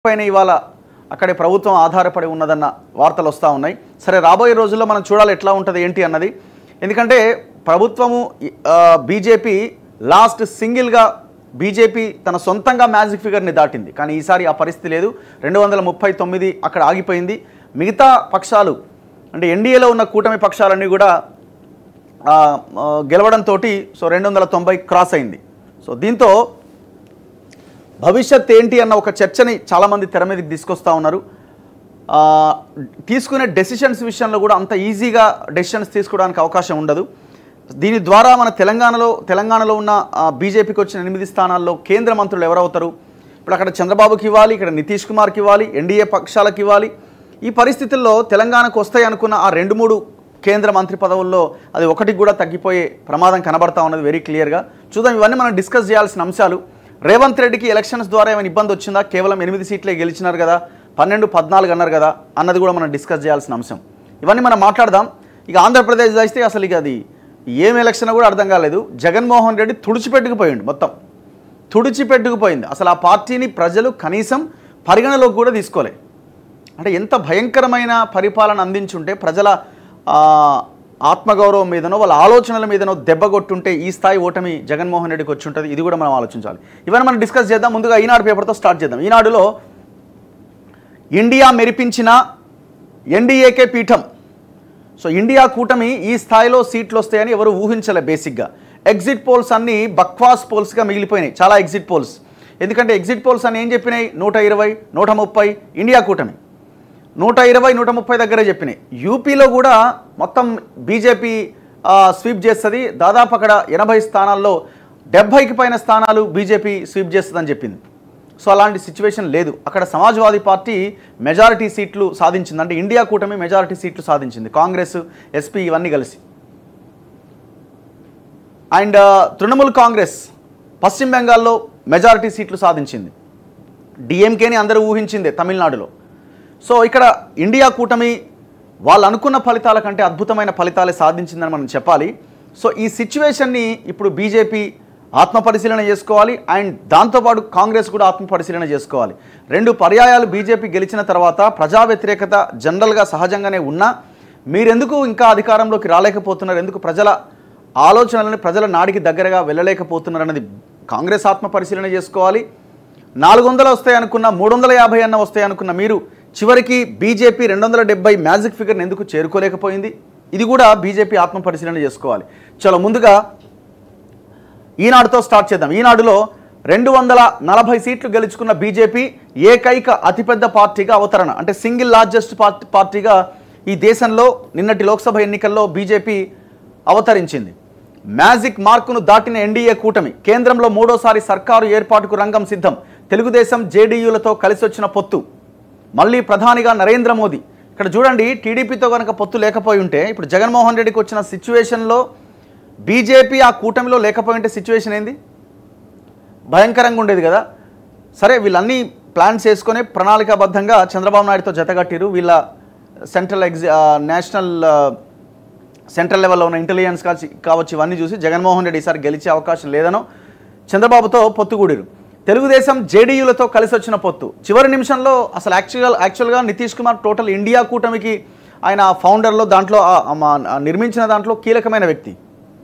పైన ఇవాళ అక్కడే ప్రభుత్వం ఆధారపడి ఉన్నదన్న వార్తలు వస్తూ ఉన్నాయి సరే రాబోయే రోజుల్లో మనం చూడాలి ఎట్లా ఉంటుంది ఏంటి అన్నది ఎందుకంటే ప్రభుత్వము బీజేపీ లాస్ట్ సింగిల్గా బీజేపీ తన సొంతంగా మ్యాజిక్ ఫిగర్ని దాటింది కానీ ఈసారి ఆ పరిస్థితి లేదు రెండు వందల ముప్పై తొమ్మిది అక్కడ ఆగిపోయింది మిగతా పక్షాలు అంటే ఎన్డీఏలో ఉన్న కూటమి పక్షాలన్నీ కూడా ఆ, ఆ, గెలవడంతో సో రెండు వందల తొంభై క్రాస్ అయింది సో దీంతో భవిష్యత్ ఏంటి అన్న ఒక చర్చని చాలామంది తెర మీదకి తీసుకొస్తా ఉన్నారు ఆ, తీసుకునే డెసిషన్స్ విషయంలో కూడా అంత ఈజీగా డెసిషన్స్ తీసుకోవడానికి అవకాశం ఉండదు దీని ద్వారా మన తెలంగాణలో తెలంగాణలో ఉన్న ఆ, బీజేపీకి వచ్చిన ఎనిమిది స్థానాల్లో కేంద్ర మంత్రులు ఎవరవుతారు ఇప్పుడు అక్కడ చంద్రబాబుకి ఇవ్వాలి ఇక్కడ నితీష్ కుమార్కి ఇవ్వాలి ఎన్డీఏ పక్షాలకు ఇవ్వాలి ఈ పరిస్థితుల్లో తెలంగాణకు వస్తాయి అనుకున్న ఆ రెండు మూడు కేంద్ర మంత్రి పదవుల్లో అది ఒకటికి కూడా తగ్గిపోయే ప్రమాదం కనబడతా ఉన్నది వెరీ క్లియర్గా చూద్దాం ఇవన్నీ మనం డిస్కస్ చేయాల్సిన అంశాలు రేవంత్ రెడ్డికి ఎలక్షన్స్ ద్వారా ఏమైనా ఇబ్బంది వచ్చిందా కేవలం ఎనిమిది సీట్లే గెలిచినారు కదా పన్నెండు పద్నాలుగు అన్నారు కదా అన్నది కూడా మనం డిస్కస్ చేయాల్సిన అంశం ఇవన్నీ మనం మాట్లాడదాం ఇక ఆంధ్రప్రదేశ్ అయితే అసలు ఇక అది ఏం ఎలక్షన్ కూడా అర్థం కాలేదు జగన్మోహన్ రెడ్డి తుడిచిపెట్టుకుపోయిండు మొత్తం తుడిచిపెట్టుకుపోయింది అసలు ఆ పార్టీని ప్రజలు కనీసం పరిగణలోకి కూడా తీసుకోలే అంటే ఎంత భయంకరమైన పరిపాలన అందించుంటే ప్రజల ఆ, ఆత్మగౌరవం మీదనో వాళ్ళ ఆలోచనల మీదనో దెబ్బ కొట్టుంటే ఈ స్థాయి ఓటమి జగన్మోహన్ రెడ్డికి వచ్చి ఉంటుంది ఇది కూడా మనం ఆలోచించాలి ఇవన్నీ మనం డిస్కస్ చేద్దాం ముందుగా ఈనాడు పేపర్తో స్టార్ట్ చేద్దాం ఈనాడులో ఇండియా మెరిపించిన ఎన్డీఏకే పీఠం సో ఇండియా కూటమి ఈ స్థాయిలో సీట్లు వస్తాయని ఎవరు ఊహించలే బేసిక్గా ఎగ్జిట్ పోల్స్ అన్నీ బక్వాస్ పోల్స్గా మిగిలిపోయినాయి చాలా ఎగ్జిట్ పోల్స్ ఎందుకంటే ఎగ్జిట్ పోల్స్ అని ఏం చెప్పినాయి నూట ఇరవై నూట ముప్పై ఇండియా కూటమి నూట ఇరవై నూట ముప్పై దగ్గరే చెప్పినాయి యూపీలో కూడా మొత్తం బీజేపీ స్వీప్ చేస్తుంది దాదాపు అక్కడ ఎనభై స్థానాల్లో డెబ్భైకి పైన స్థానాలు బీజేపీ స్వీప్ చేస్తుందని చెప్పింది సో అలాంటి సిచ్యువేషన్ లేదు అక్కడ సమాజ్వాదీ పార్టీ మెజారిటీ సీట్లు సాధించింది అంటే ఇండియా కూటమి మెజారిటీ సీట్లు సాధించింది కాంగ్రెస్ ఎస్పీ ఇవన్నీ కలిసి అండ్ తృణమూల్ కాంగ్రెస్ పశ్చిమ బెంగాల్లో మెజారిటీ సీట్లు సాధించింది డిఎంకేని అందరూ ఊహించిందే తమిళనాడులో సో ఇక్కడ ఇండియా కూటమి వాళ్ళు అనుకున్న ఫలితాల కంటే అద్భుతమైన ఫలితాలే సాధించిందని మనం చెప్పాలి సో ఈ సిచ్యువేషన్ని ఇప్పుడు బీజేపీ ఆత్మపరిశీలన చేసుకోవాలి అండ్ దాంతోపాటు కాంగ్రెస్ కూడా ఆత్మపరిశీలన చేసుకోవాలి రెండు పర్యాయాలు బీజేపీ గెలిచిన తర్వాత ప్రజా వ్యతిరేకత జనరల్గా సహజంగానే ఉన్నా మీరెందుకు ఇంకా అధికారంలోకి రాలేకపోతున్నారు ఎందుకు ప్రజల ఆలోచనలను ప్రజల నాడికి దగ్గరగా వెళ్ళలేకపోతున్నారు అన్నది కాంగ్రెస్ ఆత్మపరిశీలన చేసుకోవాలి నాలుగు వందలు వస్తాయి అనుకున్న మూడు వందల యాభై అన్న వస్తాయి అనుకున్న మీరు చివరికి బీజేపీ రెండు వందల డెబ్బై మ్యాజిక్ ఫిగర్ని ఎందుకు చేరుకోలేకపోయింది ఇది కూడా బీజేపీ ఆత్మపరిశీలన చేసుకోవాలి చలో ముందుగా ఈనాడుతో స్టార్ట్ చేద్దాం ఈనాడులో రెండు వందల నలభై సీట్లు గెలుచుకున్న బీజేపీ ఏకైక అతిపెద్ద పార్టీగా అవతరణ అంటే సింగిల్ లార్జెస్ట్ పార్టీ పార్టీగా ఈ దేశంలో నిన్నటి లోక్సభ ఎన్నికల్లో బీజేపీ అవతరించింది మ్యాజిక్ మార్కును దాటిన ఎన్డీఏ కూటమి కేంద్రంలో మూడోసారి సర్కారు ఏర్పాటుకు రంగం సిద్ధం తెలుగుదేశం జేడీయూలతో కలిసి వచ్చిన పొత్తు మళ్ళీ ప్రధానిగా నరేంద్ర మోదీ ఇక్కడ చూడండి టీడీపీతో కనుక పొత్తు లేకపోయి ఉంటే ఇప్పుడు జగన్మోహన్ రెడ్డికి వచ్చిన సిచ్యువేషన్లో బీజేపీ ఆ కూటమిలో లేకపోయి ఉంటే సిచ్యువేషన్ ఏంది భయంకరంగా ఉండేది కదా సరే వీళ్ళన్నీ ప్లాన్స్ చేసుకొని ప్రణాళికాబద్ధంగా చంద్రబాబు నాయుడుతో జతగట్టిరు వీళ్ళ సెంట్రల్ ఎగ్జి ఆ, నేషనల్ ఆ, సెంట్రల్ లెవెల్లో ఉన్న ఇంటెలిజెన్స్ కావచ్చు కావచ్చు ఇవన్నీ చూసి జగన్మోహన్ రెడ్డి ఈసారి గెలిచే అవకాశం లేదనో చంద్రబాబుతో పొత్తు కూడిరు తెలుగుదేశం జేడీయూలతో కలిసి వచ్చిన పొత్తు చివరి నిమిషంలో అసలు యాక్చువల్ యాక్చువల్గా నితీష్ కుమార్ టోటల్ ఇండియా కూటమికి ఆయన ఫౌండర్లో దాంట్లో ఆ- ఆ మా- ఆ నిర్మించిన దాంట్లో కీలకమైన వ్యక్తి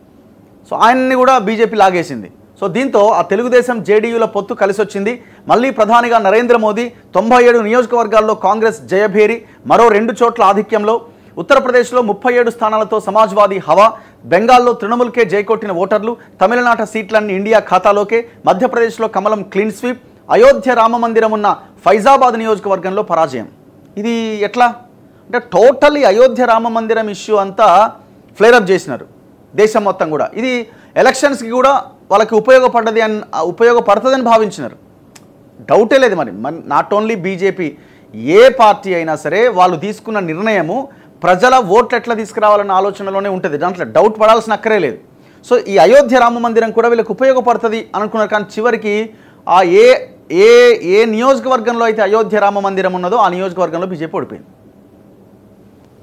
సో ఆయన్ని కూడా బీజేపీ లాగేసింది సో దీంతో ఆ తెలుగుదేశం జేడీయూల పొత్తు కలిసి వచ్చింది మళ్ళీ ప్రధానిగా నరేంద్ర మోదీ తొంభై ఏడు నియోజకవర్గాల్లో కాంగ్రెస్ జయభేరి మరో రెండు చోట్ల ఆధిక్యంలో ఉత్తరప్రదేశ్లో ముప్పై ఏడు స్థానాలతో సమాజ్వాదీ హవా బెంగాల్లో తృణమూల్కే జైకొట్టిన ఓటర్లు తమిళనాట సీట్లన్నీ ఇండియా ఖాతాలోకే మధ్యప్రదేశ్లో కమలం క్లీన్ స్వీప్ అయోధ్య రామ మందిరం ఉన్న ఫైజాబాద్ నియోజకవర్గంలో పరాజయం ఇది ఎట్లా అంటే టోటల్లీ అయోధ్య రామ మందిరం ఇష్యూ అంతా ఫ్లేరప్ చేసినారు దేశం మొత్తం కూడా ఇది ఎలక్షన్స్కి కూడా వాళ్ళకి ఉపయోగపడ్డది అని ఉపయోగపడుతుందని భావించినారు డౌటే లేదు మరి నాట్ ఓన్లీ బీజేపీ ఏ పార్టీ అయినా సరే వాళ్ళు తీసుకున్న నిర్ణయము ప్రజల ఓట్లు ఎట్లా తీసుకురావాలన్న ఆలోచనలోనే ఉంటుంది దాంట్లో డౌట్ పడాల్సిన అక్కరే లేదు సో ఈ అయోధ్య రామ మందిరం కూడా వీళ్ళకి ఉపయోగపడుతుంది అనుకున్నారు కానీ చివరికి ఆ ఏ ఏ ఏ నియోజకవర్గంలో అయితే అయోధ్య రామ మందిరం ఉన్నదో ఆ నియోజకవర్గంలో బీజేపీ ఓడిపోయింది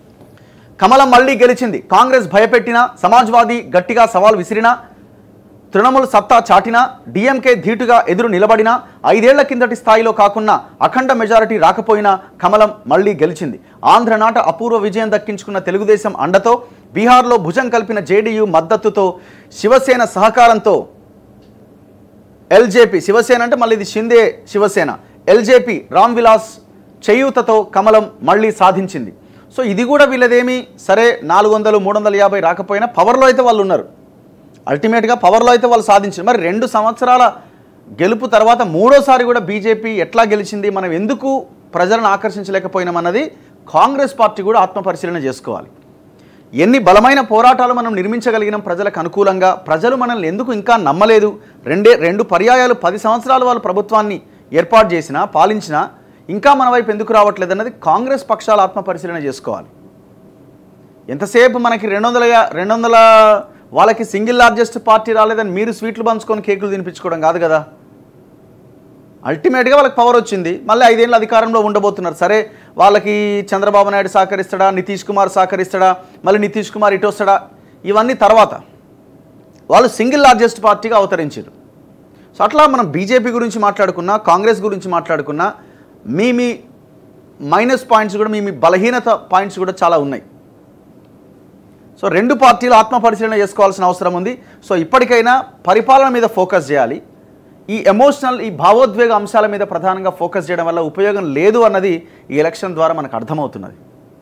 కమలం మళ్ళీ గెలిచింది కాంగ్రెస్ భయపెట్టినా సమాజ్వాదీ గట్టిగా సవాల్ విసిరినా తృణమూల్ సత్తా చాటినా డిఎంకే ధీటుగా ఎదురు నిలబడినా ఐదేళ్ల కిందటి స్థాయిలో కాకుండా అఖండ మెజారిటీ రాకపోయినా కమలం మళ్లీ గెలిచింది ఆంధ్రనాట అపూర్వ విజయం దక్కించుకున్న తెలుగుదేశం అండతో బీహార్లో భుజం కలిపిన జేడీయూ మద్దతుతో శివసేన సహకారంతో ఎల్జేపీ శివసేన అంటే మళ్ళీ ఇది షిందే శివసేన ఎల్జేపీ రామ్ విలాస్ చేయూతతో కమలం మళ్ళీ సాధించింది సో ఇది కూడా వీళ్ళదేమి సరే నాలుగు వందలు మూడు వందల యాభై రాకపోయినా పవర్లో అయితే వాళ్ళు ఉన్నారు అల్టిమేట్గా పవర్లో అయితే వాళ్ళు సాధించారు మరి రెండు సంవత్సరాల గెలుపు తర్వాత మూడోసారి కూడా బీజేపీ ఎట్లా గెలిచింది మనం ఎందుకు ప్రజలను ఆకర్షించలేకపోయినామన్నది కాంగ్రెస్ పార్టీ కూడా ఆత్మపరిశీలన చేసుకోవాలి ఎన్ని బలమైన పోరాటాలు మనం నిర్మించగలిగినాం ప్రజలకు అనుకూలంగా ప్రజలు మనల్ని ఎందుకు ఇంకా నమ్మలేదు రెండే రెండు పర్యాయాలు పది సంవత్సరాలు వాళ్ళు ప్రభుత్వాన్ని ఏర్పాటు చేసినా పాలించినా ఇంకా మన వైపు ఎందుకు రావట్లేదు అన్నది కాంగ్రెస్ పక్షాలు ఆత్మపరిశీలన చేసుకోవాలి ఎంతసేపు మనకి రెండు వందల యా- రెండు వందల వాళ్ళకి సింగిల్ లార్జెస్ట్ పార్టీ రాలేదని మీరు స్వీట్లు పంచుకొని కేకులు తినిపించుకోవడం కాదు కదా అల్టిమేట్గా వాళ్ళకి పవర్ వచ్చింది మళ్ళీ ఐదేళ్ళు అధికారంలో ఉండబోతున్నారు సరే వాళ్ళకి చంద్రబాబు నాయుడు సహకరిస్తాడా నితీష్ కుమార్ సహకరిస్తాడా మళ్ళీ నితీష్ కుమార్ ఇటు వస్తాడా ఇవన్నీ తర్వాత వాళ్ళు సింగిల్ లార్జెస్ట్ పార్టీగా అవతరించారు సో అట్లా మనం బీజేపీ గురించి మాట్లాడుకున్నా కాంగ్రెస్ గురించి మాట్లాడుకున్నా మీ మీ మైనస్ పాయింట్స్ కూడా మీ మీ బలహీనత పాయింట్స్ కూడా చాలా ఉన్నాయి సో రెండు పార్టీలు ఆత్మపరిశీలన చేసుకోవాల్సిన అవసరం ఉంది సో ఇప్పటికైనా పరిపాలన మీద ఫోకస్ చేయాలి ఈ ఎమోషనల్ ఈ భావోద్వేగ అంశాల మీద ప్రధానంగా ఫోకస్ చేయడం వల్ల ఉపయోగం లేదు అన్నది ఈ ఎలక్షన్ ద్వారా మనకు అర్థమవుతున్నది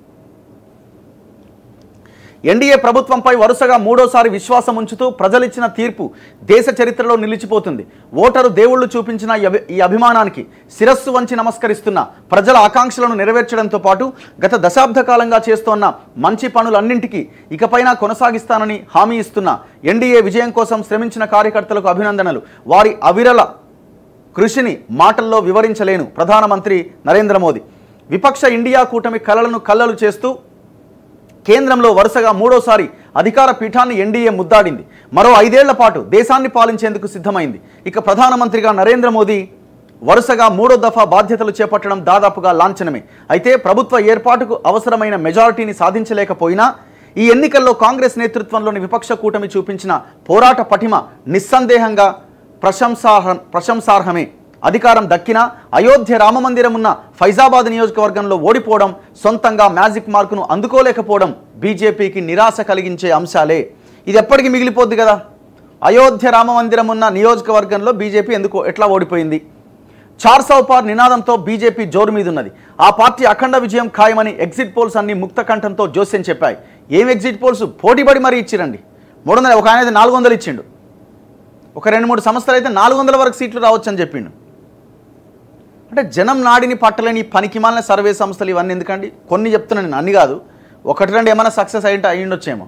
ఎన్డీఏ ప్రభుత్వంపై వరుసగా మూడోసారి విశ్వాసం ఉంచుతూ ప్రజలిచ్చిన తీర్పు దేశ చరిత్రలో నిలిచిపోతుంది ఓటరు దేవుళ్లు చూపించిన ఈ అభి- ఈ అభిమానానికి శిరస్సు వంచి నమస్కరిస్తున్న ప్రజల ఆకాంక్షలను నెరవేర్చడంతో పాటు గత దశాబ్ద కాలంగా చేస్తోన్న మంచి పనులన్నింటికీ ఇకపైన కొనసాగిస్తానని హామీ ఇస్తున్న ఎన్డీఏ విజయం కోసం శ్రమించిన కార్యకర్తలకు అభినందనలు వారి అవిరల కృషిని మాటల్లో వివరించలేను ప్రధానమంత్రి నరేంద్ర మోదీ విపక్ష ఇండియా కూటమి కలలను కల్లలు చేస్తూ కేంద్రంలో వరుసగా మూడోసారి అధికార పీఠాన్ని ఎన్డీఏ ముద్దాడింది మరో ఐదేళ్ల పాటు దేశాన్ని పాలించేందుకు సిద్ధమైంది ఇక ప్రధానమంత్రిగా నరేంద్ర మోదీ వరుసగా మూడో దఫా బాధ్యతలు చేపట్టడం దాదాపుగా లాంఛనమే అయితే ప్రభుత్వ ఏర్పాటుకు అవసరమైన మెజారిటీని సాధించలేకపోయినా ఈ ఎన్నికల్లో కాంగ్రెస్ నేతృత్వంలోని విపక్ష కూటమి చూపించిన పోరాట పటిమ నిస్సందేహంగా ప్రశంసార్హ ప్రశంసార్హమే అధికారం దక్కినా అయోధ్య రామమందిరం ఉన్న ఫైజాబాద్ నియోజకవర్గంలో ఓడిపోవడం సొంతంగా మ్యాజిక్ మార్కును అందుకోలేకపోవడం బీజేపీకి నిరాశ కలిగించే అంశాలే ఇది ఎప్పటికీ మిగిలిపోద్ది కదా అయోధ్య రామమందిరం ఉన్న నియోజకవర్గంలో బీజేపీ ఎందుకు ఎట్లా ఓడిపోయింది చార్ సౌ పార్ నినాదంతో బీజేపీ జోరు మీద ఉన్నది ఆ పార్టీ అఖండ విజయం ఖాయమని ఎగ్జిట్ పోల్స్ అన్ని ముక్త కంఠంతో జోస్యం చెప్పాయి ఏం ఎగ్జిట్ పోల్స్ పోటీపడి మరీ ఇచ్చిరండి మూడు వందల ఒక ఆయన అయితే నాలుగు వందలు ఇచ్చిండు ఒక రెండు మూడు సంస్థలు అయితే నాలుగు వందల వరకు సీట్లు రావచ్చు అని చెప్పిండు అంటే జనం నాడిని పట్టలేని ఈ పనికిమాలిన సర్వే సంస్థలు ఇవన్నీ ఎందుకండి కొన్ని చెప్తున్నాను నేను అన్ని కాదు ఒకటి రెండు ఏమైనా సక్సెస్ అయ్యి అయ్యిండొచ్చేమో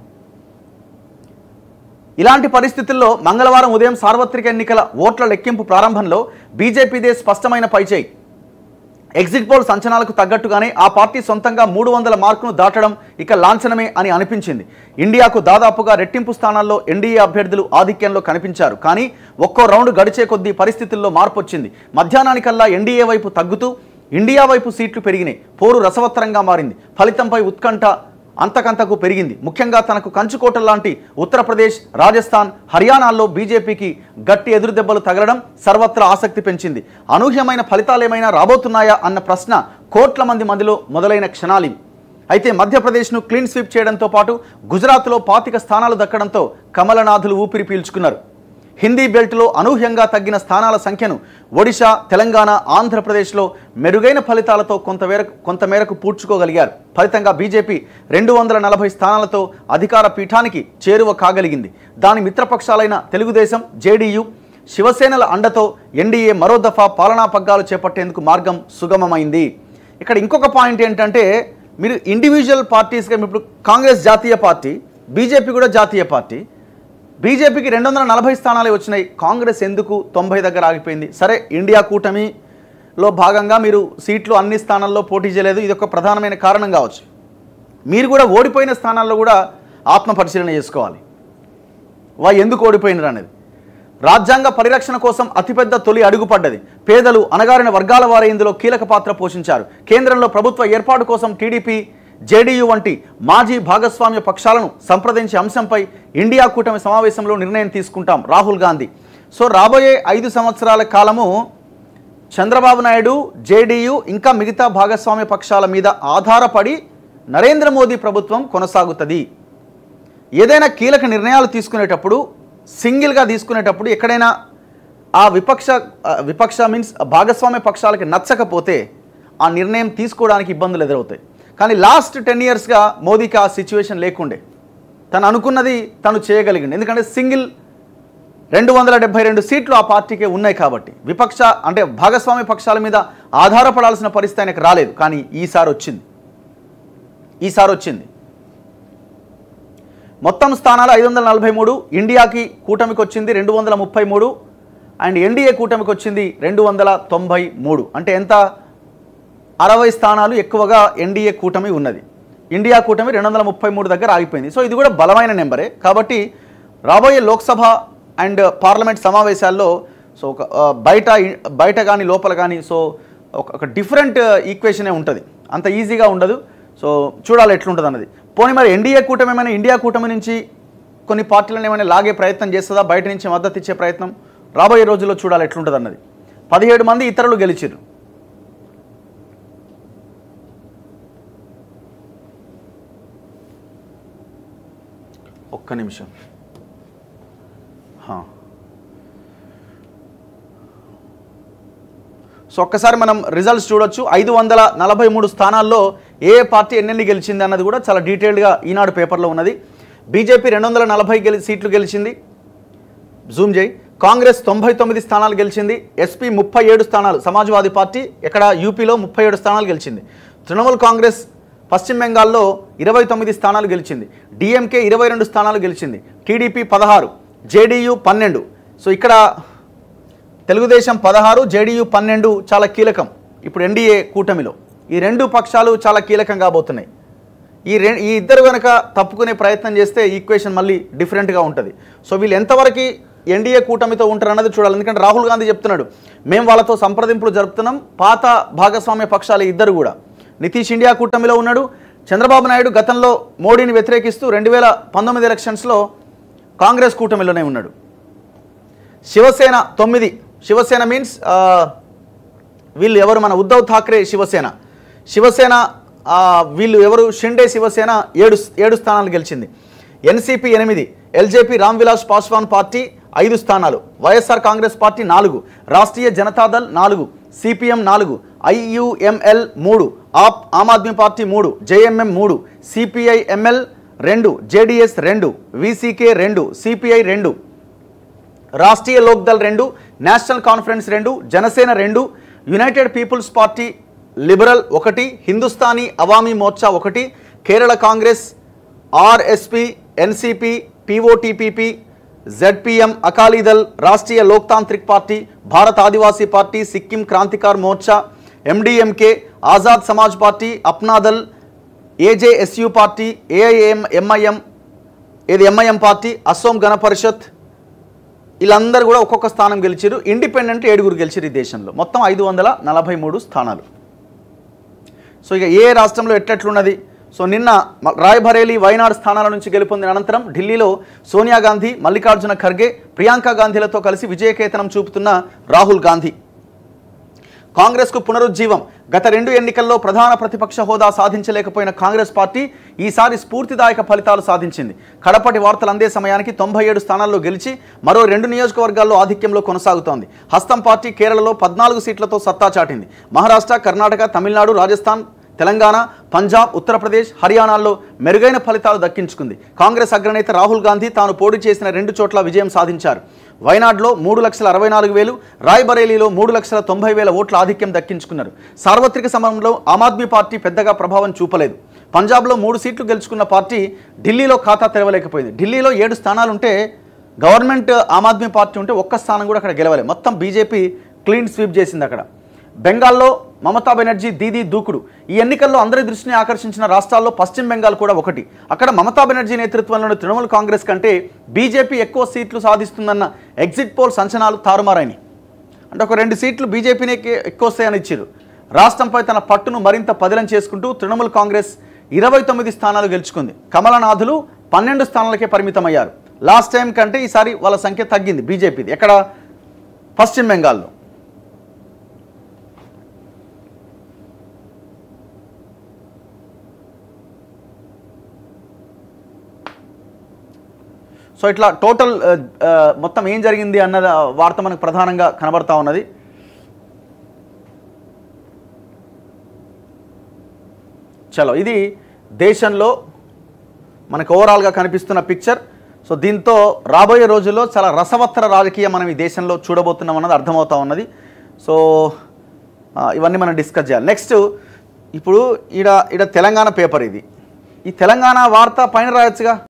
ఇలాంటి పరిస్థితుల్లో మంగళవారం ఉదయం సార్వత్రిక ఎన్నికల ఓట్ల లెక్కింపు ప్రారంభంలో బీజేపీదే స్పష్టమైన పైచేయి ఎగ్జిట్ పోల్స్ అంచనాలకు తగ్గట్టుగానే ఆ పార్టీ సొంతంగా మూడు వందల మార్కును దాటడం ఇక లాంఛనమే అని అనిపించింది ఇండియాకు దాదాపుగా రెట్టింపు స్థానాల్లో ఎన్డీఏ అభ్యర్థులు ఆధిక్యంలో కనిపించారు కానీ ఒక్కో రౌండ్ గడిచే కొద్దీ పరిస్థితుల్లో మార్పు వచ్చింది మధ్యాహ్నానికల్లా ఎన్డీఏ వైపు తగ్గుతూ ఇండియా వైపు సీట్లు పెరిగినాయి పోరు రసవత్తరంగా మారింది ఫలితంపై ఉత్కంఠ అంతకంతకు పెరిగింది ముఖ్యంగా తనకు కంచుకోట లాంటి ఉత్తరప్రదేశ్ రాజస్థాన్ హర్యానాల్లో బీజేపీకి గట్టి ఎదురుదెబ్బలు తగలడం సర్వత్రా ఆసక్తి పెంచింది అనూహ్యమైన ఫలితాలేమైనా రాబోతున్నాయా అన్న ప్రశ్న కోట్ల మంది మందిలో మొదలైన క్షణాలివి అయితే మధ్యప్రదేశ్ను క్లీన్ స్వీప్ చేయడంతో పాటు గుజరాత్లో పాతిక స్థానాలు దక్కడంతో కమలనాథులు ఊపిరి పీల్చుకున్నారు హిందీ బెల్ట్లో అనూహ్యంగా తగ్గిన స్థానాల సంఖ్యను ఒడిశా తెలంగాణ ఆంధ్రప్రదేశ్లో మెరుగైన ఫలితాలతో కొంతమేరకు కొంతమేరకు పూడ్చుకోగలిగారు ఫలితంగా బీజేపీ రెండు వందల నలభై స్థానాలతో అధికార పీఠానికి చేరువ కాగలిగింది దాని మిత్రపక్షాలైన తెలుగుదేశం జేడీయూ శివసేనల అండతో ఎన్డీఏ మరో దఫా పాలనా పగ్గాలు చేపట్టేందుకు మార్గం సుగమమైంది ఇక్కడ ఇంకొక పాయింట్ ఏంటంటే మీరు ఇండివిజువల్ పార్టీస్గా ఇప్పుడు కాంగ్రెస్ జాతీయ పార్టీ బీజేపీ కూడా జాతీయ పార్టీ బీజేపీకి రెండు వందల నలభై స్థానాలే వచ్చినాయి కాంగ్రెస్ ఎందుకు తొంభై దగ్గర ఆగిపోయింది సరే ఇండియా కూటమిలో భాగంగా మీరు సీట్లు అన్ని స్థానాల్లో పోటీ చేయలేదు ఇది ఒక ప్రధానమైన కారణం కావచ్చు మీరు కూడా ఓడిపోయిన స్థానాల్లో కూడా ఆత్మ పరిశీలన చేసుకోవాలి వా ఎందుకు ఓడిపోయినారు అనేది రాజ్యాంగ పరిరక్షణ కోసం అతిపెద్ద తొలి అడుగు పడ్డది పేదలు అణగారిన వర్గాల వారే ఇందులో కీలక పాత్ర పోషించారు కేంద్రంలో ప్రభుత్వ ఏర్పాటు కోసం టీడీపీ జేడీయూ వంటి మాజీ భాగస్వామ్య పక్షాలను సంప్రదించే అంశంపై ఇండియా కూటమి సమావేశంలో నిర్ణయం తీసుకుంటాం రాహుల్ గాంధీ సో రాబోయే ఐదు సంవత్సరాల కాలము చంద్రబాబు నాయుడు జేడీయూ ఇంకా మిగతా భాగస్వామ్య పక్షాల మీద ఆధారపడి నరేంద్ర మోదీ ప్రభుత్వం కొనసాగుతుంది ఏదైనా కీలక నిర్ణయాలు తీసుకునేటప్పుడు సింగిల్గా తీసుకునేటప్పుడు ఎక్కడైనా ఆ విపక్ష ఆ విపక్ష మీన్స్ భాగస్వామ్య పక్షాలకి నచ్చకపోతే ఆ నిర్ణయం తీసుకోవడానికి ఇబ్బందులు ఎదురవుతాయి కానీ లాస్ట్ టెన్ ఇయర్స్గా మోదీకి ఆ సిచ్యువేషన్ లేకుండే తను అనుకున్నది తను చేయగలిగింది ఎందుకంటే సింగిల్ రెండు వందల డెబ్బై రెండు సీట్లు ఆ పార్టీకే ఉన్నాయి కాబట్టి విపక్ష అంటే భాగస్వామ్య పక్షాల మీద ఆధారపడాల్సిన పరిస్థితి ఆయనకు రాలేదు కానీ ఈసారి వచ్చింది ఈసారి వచ్చింది మొత్తం స్థానాలు ఐదు వందల నలభై మూడు ఇండియాకి కూటమికి వచ్చింది రెండు వందల ముప్పై మూడు అండ్ ఎన్డీఏ కూటమికి వచ్చింది రెండు వందల తొంభై మూడు అంటే ఎంత అరవై స్థానాలు ఎక్కువగా ఎన్డీఏ కూటమి ఉన్నది ఇండియా కూటమి రెండు వందల ముప్పై మూడు దగ్గర ఆగిపోయింది సో ఇది కూడా బలమైన నెంబరే కాబట్టి రాబోయే లోక్సభ అండ్ పార్లమెంట్ సమావేశాల్లో సో ఒక ఆ, బయట బయట కానీ లోపల కానీ సో ఒక ఒక డిఫరెంట్ ఈక్వేషనే ఉంటుంది అంత ఈజీగా ఉండదు సో చూడాలి ఎట్లుంటుంది అన్నది పోనీ మరి ఎన్డీఏ కూటమి ఏమైనా ఇండియా కూటమి నుంచి కొన్ని పార్టీలను ఏమైనా లాగే ప్రయత్నం చేస్తుందా బయట నుంచి మద్దతు ఇచ్చే ప్రయత్నం రాబోయే రోజుల్లో చూడాలి ఎట్లుంటుంది అన్నది పదిహేడు మంది ఇతరులు గెలిచిర్రు ఒక్క నిమిషం హా. సో ఒక్కసారి మనం రిజల్ట్స్ చూడొచ్చు ఐదు వందల నలభై మూడు స్థానాల్లో ఏ పార్టీ ఎన్నెన్ని గెలిచింది అన్నది కూడా చాలా డీటెయిల్డ్గా ఈనాడు పేపర్లో ఉన్నది బీజేపీ రెండు వందల నలభై గెలి సీట్లు గెలిచింది జూమ్ చేయి కాంగ్రెస్ తొంభై తొమ్మిది స్థానాలు గెలిచింది ఎస్పీ ముప్పై ఏడు స్థానాలు సమాజ్వాదీ పార్టీ ఇక్కడ యూపీలో ముప్పై ఏడు స్థానాలు గెలిచింది తృణమూల్ కాంగ్రెస్ పశ్చిమ బెంగాల్లో ఇరవై తొమ్మిది స్థానాలు గెలిచింది డిఎంకే ఇరవై రెండు స్థానాలు గెలిచింది టీడీపీ పదహారు జేడీయూ పన్నెండు సో ఇక్కడ తెలుగుదేశం పదహారు జేడీయూ పన్నెండు చాలా కీలకం ఇప్పుడు ఎన్డీఏ కూటమిలో ఈ రెండు పక్షాలు చాలా కీలకం కాబోతున్నాయి ఈ రె ఈ ఇద్దరు కనుక తప్పుకునే ప్రయత్నం చేస్తే ఈక్వేషన్ మళ్ళీ డిఫరెంట్గా ఉంటుంది సో వీళ్ళు ఎంతవరకు ఎన్డీఏ కూటమితో ఉంటారు అన్నది చూడాలి ఎందుకంటే రాహుల్ గాంధీ చెప్తున్నాడు మేము వాళ్ళతో సంప్రదింపులు జరుపుతున్నాం పాత భాగస్వామ్య పక్షాలు ఇద్దరు కూడా నితీష్ ఇండియా కూటమిలో ఉన్నాడు చంద్రబాబు నాయుడు గతంలో మోడీని వ్యతిరేకిస్తూ రెండు వేల పంతొమ్మిది ఎలక్షన్స్లో కాంగ్రెస్ కూటమిలోనే ఉన్నాడు శివసేన తొమ్మిది శివసేన మీన్స్ వీళ్ళు ఎవరు మన ఉద్ధవ్ ఠాక్రే శివసేన శివసేన ఆ, వీళ్ళు ఎవరు షిండే శివసేన ఏడు ఏడు స్థానాలు గెలిచింది ఎన్సీపీ ఎనిమిది ఎల్జేపీ రామ్ విలాస్ పాస్వాన్ పార్టీ ఐదు స్థానాలు వైఎస్ఆర్ కాంగ్రెస్ పార్టీ నాలుగు రాష్ట్రీయ జనతాదళ్ నాలుగు సిపిఎం నాలుగు ఐయుఎంఎల్ మూడు ఆప్ ఆమ్ ఆద్మీ పార్టీ మూడు జేఎంఎం మూడు సిపిఐ ఎంఎల్ రెండు జేడిఎస్ రెండు విసికే రెండు సిపిఐ రెండు రాష్ట్రీయ లోక్దల్ రెండు నేషనల్ కాన్ఫరెన్స్ రెండు జనసేన రెండు యునైటెడ్ పీపుల్స్ పార్టీ లిబరల్ ఒకటి హిందుస్థానీ అవామీ మోర్చా ఒకటి Kerala Congress RSP NCP POTPP ZPM Akali Dal Rashtriya Loktantrik party Bharat Adivasi party Sikkim Krantikari Morcha MDMK Azad Samaj party Apna Dal AJSU party AIM MIM ఇది ఎంఐఎం పార్టీ అస్సోం గణ పరిషత్ వీళ్ళందరూ కూడా ఒక్కొక్క స్థానం గెలిచారు ఇండిపెండెంట్ ఏడుగురు గెలిచారు ఈ దేశంలో మొత్తం ఐదు వందల నలభై మూడు స్థానాలు సో ఇక ఏ రాష్ట్రంలో ఎట్లెట్లున్నది సో నిన్న మ- రాయ్బరేలీ వైనాడ్ స్థానాల నుంచి గెలుపొందిన అనంతరం ఢిల్లీలో సోనియా గాంధీ మల్లికార్జున ఖర్గే ప్రియాంక గాంధీలతో కలిసి విజయకేతనం చూపుతున్న రాహుల్ గాంధీ కాంగ్రెస్కు పునరుజ్జీవం గత రెండు ఎన్నికల్లో ప్రధాన ప్రతిపక్ష హోదా సాధించలేకపోయిన కాంగ్రెస్ పార్టీ ఈసారి స్ఫూర్తిదాయక ఫలితాలు సాధించింది కడపటి వార్తలు అందే సమయానికి తొంభై ఏడు స్థానాల్లో గెలిచి మరో రెండు నియోజకవర్గాల్లో ఆధిక్యంలో కొనసాగుతోంది హస్తం పార్టీ కేరళలో పద్నాలుగు సీట్లతో సత్తా చాటింది మహారాష్ట్ర కర్ణాటక తమిళనాడు రాజస్థాన్ తెలంగాణ పంజాబ్ ఉత్తరప్రదేశ్ హర్యానాల్లో మెరుగైన ఫలితాలు దక్కించుకుంది కాంగ్రెస్ అగ్రనేత రాహుల్ గాంధీ తాను పోటీ చేసిన రెండు చోట్ల విజయం సాధించారు వైనాడ్లో మూడు లక్షల అరవై నాలుగు వేలు రాయ్బరేలీలో మూడు లక్షల తొంభై వేల ఓట్ల ఆధిక్యం దక్కించుకున్నారు సార్వత్రిక సమరంలో ఆమ్ ఆద్మీ పార్టీ పెద్దగా ప్రభావం చూపలేదు పంజాబ్లో మూడు సీట్లు గెలుచుకున్న పార్టీ ఢిల్లీలో ఖాతా తెరవలేకపోయింది ఢిల్లీలో ఏడు స్థానాలుంటే గవర్నమెంట్ ఆమ్ ఆద్మీ పార్టీ ఉంటే ఒక్క స్థానం కూడా అక్కడ గెలవలేదు మొత్తం బీజేపీ క్లీన్ స్వీప్ చేసింది అక్కడ బెంగాల్లో మమతా బెనర్జీ దీదీ దూకుడు ఈ ఎన్నికల్లో అందరి దృష్టిని ఆకర్షించిన రాష్ట్రాల్లో పశ్చిమ బెంగాల్ కూడా ఒకటి అక్కడ మమతా బెనర్జీ నేతృత్వంలోని తృణమూల్ కాంగ్రెస్ కంటే బీజేపీ ఎక్కువ సీట్లు సాధిస్తుందన్న ఎగ్జిట్ పోల్స్ అంచనాలు తారుమారైనాయి అంటే ఒక రెండు సీట్లు బీజేపీనే ఎక్కువ వస్తాయని ఇచ్చారు రాష్ట్రంపై తన పట్టును మరింత పదిలం చేసుకుంటూ తృణమూల్ కాంగ్రెస్ ఇరవై తొమ్మిది స్థానాలు గెలుచుకుంది కమలనాథులు పన్నెండు స్థానాలకే పరిమితమయ్యారు లాస్ట్ టైం కంటే ఈసారి వాళ్ళ సంఖ్య తగ్గింది బీజేపీది ఎక్కడ పశ్చిమ బెంగాల్లో సో ఇట్లా టోటల్ ఆ, ఆ, మొత్తం ఏం జరిగింది అన్నది ఆ వార్త మనకు ప్రధానంగా కనబడతా ఉన్నది చలో ఇది దేశంలో మనకు ఓవరాల్గా కనిపిస్తున్న పిక్చర్ సో దీంతో రాబోయే రోజుల్లో చాలా రసవత్తర రాజకీయం మనం ఈ దేశంలో చూడబోతున్నాం అన్నది అర్థమవుతా ఉన్నది సో ఆ, ఇవన్నీ మనం డిస్కస్ చేయాలి నెక్స్ట్ ఇప్పుడు ఈడ ఈడ తెలంగాణ పేపర్ ఇది ఈ తెలంగాణ వార్త పైన రాయొచ్చుగా